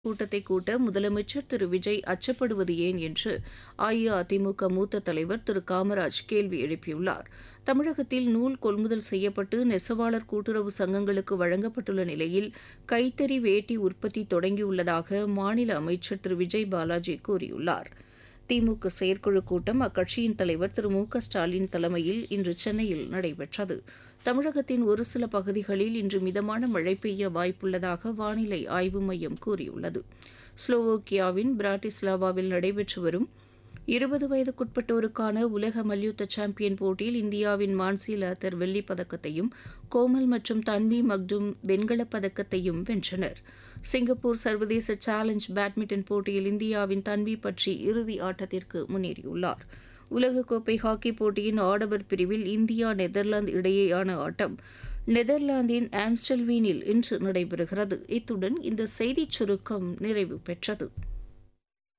கூட்டத்தை கூட்ட முதலமைச்சர் திரு விஜய் அச்சப்படுவது ஏன் என்று அஇஅதிமுக மூத்த தலைவர் திரு காமராஜ் கேள்வி எழுப்பியுள்ளார் தமிழகத்தில் நூல் கொள்முதல் செய்யப்பட்டு நெசவாளர் கூட்டுறவு சங்கங்களுக்கு வழங்கப்பட்டுள்ள நிலையில் கைத்தறி வேட்டி உற்பத்தி தொடங்கியுள்ளதாக மாநில அமைச்சர் திரு விஜய் பாலாஜி கூறியுள்ளார் திமுக செயற்குழு கூட்டம் அக்கட்சியின் தலைவர் திரு மு க ஸ்டாலின் தலைமையில் இன்று சென்னையில் நடைபெற்றது தமிழகத்தின் ஒரு சில பகுதிகளில் இன்று மிதமான மழை பெய்ய வாய்ப்புள்ளதாக வானிலை ஆய்வு மையம் கூறியுள்ளது ஸ்லோவோக்கியாவின் பிராட்டிஸ்லாவாவில் நடைபெற்று வரும் இருபது வயதுக்குட்பட்டோருக்கான உலக மல்யுத்த சாம்பியன் போட்டியில் இந்தியாவின் மான்சி லாத்தர் வெள்ளிப் பதக்கத்தையும் கோமல் மற்றும் தன்வி மக்டும் வெண்கலப் பதக்கத்தையும் வென்றனர் சிங்கப்பூர் சர்வதேச சேலஞ்ச் பேட்மிண்டன் போட்டியில் இந்தியாவின் தன்வி பற்றி இறுதி ஆட்டத்திற்கு முன்னேறியுள்ளார் உலகக்கோப்பை ஹாக்கி போட்டியின் ஆடவர் பிரிவில் இந்தியா நெதர்லாந்து இடையேயான ஆட்டம் நெதர்லாந்தின் ஆம்ஸ்டல்வீனில் இன்று நடைபெறுகிறது இத்துடன் இந்த செய்திச் சுருக்கம் நிறைவு பெற்றது